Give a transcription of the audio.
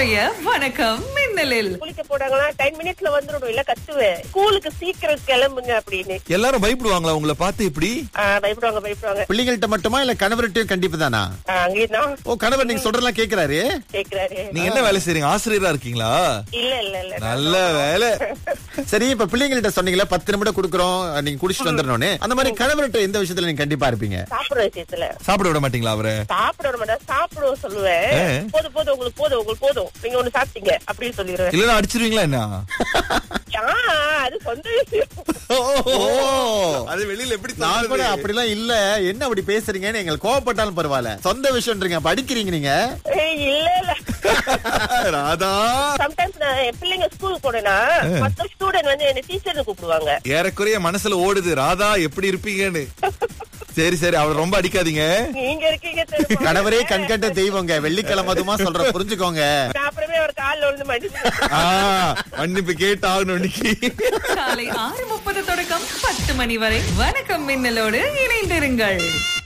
இன்றைய வணக்கம் மின்னலில் குளிக்க போனாங்களா டென் மினிட்ஸ்ல வந்துடணும் இல்ல கத்துவேன் ஸ்கூலுக்கு சீக்கிரம் கிளம்புங்க அப்படின்னு எல்லாரும் பயப்படுவாங்களா உங்களை பார்த்து இப்படி ஆ, பயப்படுவாங்க பயப்படுவாங்க பிள்ளைங்கள்ட்ட மட்டுமா இல்ல கணவர்கிட்டயும் கண்டிப்பு தானா ஆ, அங்கேதான் ஓ கணவர் நீங்க சொல்றதெல்லாம் கேக்குறாரு கேக்குறாரு நீங்க என்ன வேலை செய்றீங்க ஆசிரியரா இருக்கீங்களா இல்ல இல்ல இல்ல நல்ல வேலை சரி இப்ப பிள்ளைங்கள்ட்ட சொன்னீங்களா பத்து நிமிடம் குடுக்குறோம் நீங்க குடிச்சிட்டு வந்துடணும்னு அந்த மாதிரி கணவர்கிட்ட எந்த விஷயத்துல நீங்க கண்டிப்பா இருப்பீங்க சாப்பிடுற விஷயத்துல சாப்பிட விட மாட்டீங்களா அவரை சாப்பிட விட மாட்டேன் சாப்பிடுவோம் சொல்லுவேன் ஏ. போதும் போதும் உங்களுக்கு போதும் உங்களுக்கு போதும் நீங்க ஒண்ணு சாப்பிட்டீங்க அப்படின்னு சொல்லிடுவேன் இல்லன்னா அடிச்சிருவீங்களா என்ன ஆ, அது சொந்த விஷயம் ஓ அது வெளியில எப்படி நான் கூட அப்படிலாம் இல்ல என்ன அப்படி பேசுறீங்கன்னு எங்களுக்கு கோவப்பட்டாலும் பரவாயில்ல சொந்த விஷயம்ன்றீங்க அப்ப அடிக்கிறீங்க நீங்க ஏய், இல்ல இல்ல ராதா சம்டைம்ஸ் நான் என் பிள்ளைங்க ஸ்கூலுக்கு போனேன்னா மத்த ஸ்டூடெண்ட் வந்து என்ன டீச்சர்னு கூப்பிடுவாங்க ஏறக்குறைய மனசுல ஓடுது ராதா எப்படி இருப்பீங்கன்னு சரி சரி அவரை ரொம்ப அடிக்காதீங்க நீங்க இருக்கீங்க தெரியுமா? கணவரே கண்கட்ட தெய்வங்க வெள்ளிக்கிழமை அதுமா சொல்ற புரிஞ்சுக்கோங்க நான் அப்புறமே ஒரு கால்ல விழுந்து மடிச்சு ஆ, மன்னிப்பு கேட்டாகணும் இன்னைக்கு காலை ஆறு முப்பது தொடக்கம் பத்து மணி வரை வணக்கம் மின்னலோடு இணைந்திருங்கள்